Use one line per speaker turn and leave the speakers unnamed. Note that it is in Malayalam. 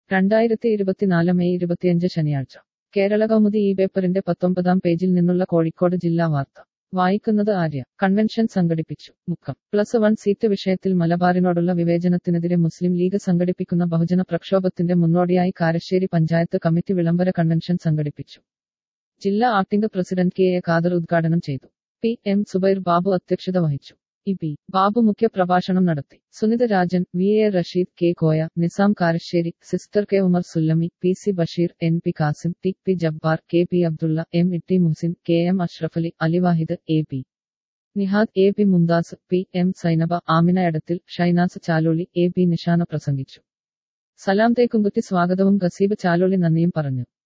രണ്ടായിരത്തി ഇരുപത്തിനാല് മെയ് ഇരുപത്തിയഞ്ച് ശനിയാഴ്ച കേരള കൗമുദി ഈ പേപ്പറിന്റെ പത്തൊമ്പതാം പേജിൽ നിന്നുള്ള കോഴിക്കോട് ജില്ലാ വാർത്ത വായിക്കുന്നത് ആര്യ കൺവെൻഷൻ സംഘടിപ്പിച്ചു മുക്കം പ്ലസ് വൺ സീറ്റ് വിഷയത്തിൽ മലബാറിനോടുള്ള വിവേചനത്തിനെതിരെ മുസ്ലിം ലീഗ് സംഘടിപ്പിക്കുന്ന ബഹുജന പ്രക്ഷോഭത്തിന്റെ മുന്നോടിയായി കാരശ്ശേരി പഞ്ചായത്ത് കമ്മിറ്റി വിളംബര കൺവെൻഷൻ സംഘടിപ്പിച്ചു ജില്ലാ acting president K A Khader ഉദ്ഘാടനം ചെയ്തു പി എം സുബൈർ ബാബു അധ്യക്ഷത വഹിച്ചു ഇ പി ബാബു മുഖ്യ പ്രഭാഷണം നടത്തി Sunitha Rajan V A Rasheed K Koya Nizam Karassery sister K Umar Sullami P C Basheer N P Kasim T P Jabbar K P Abdulla M Itty Muhsin K M Ashrafali Aliwahid A P Nihad A P Mumtaz P M Zainaba Amina Edathil Shainas Chaloli A P Nishana പ്രസംഗിച്ചു സലാം തേക്കുംകുത്തി സ്വാഗതവും ഗസീബ് ചാലോളി നന്ദിയും പറഞ്ഞു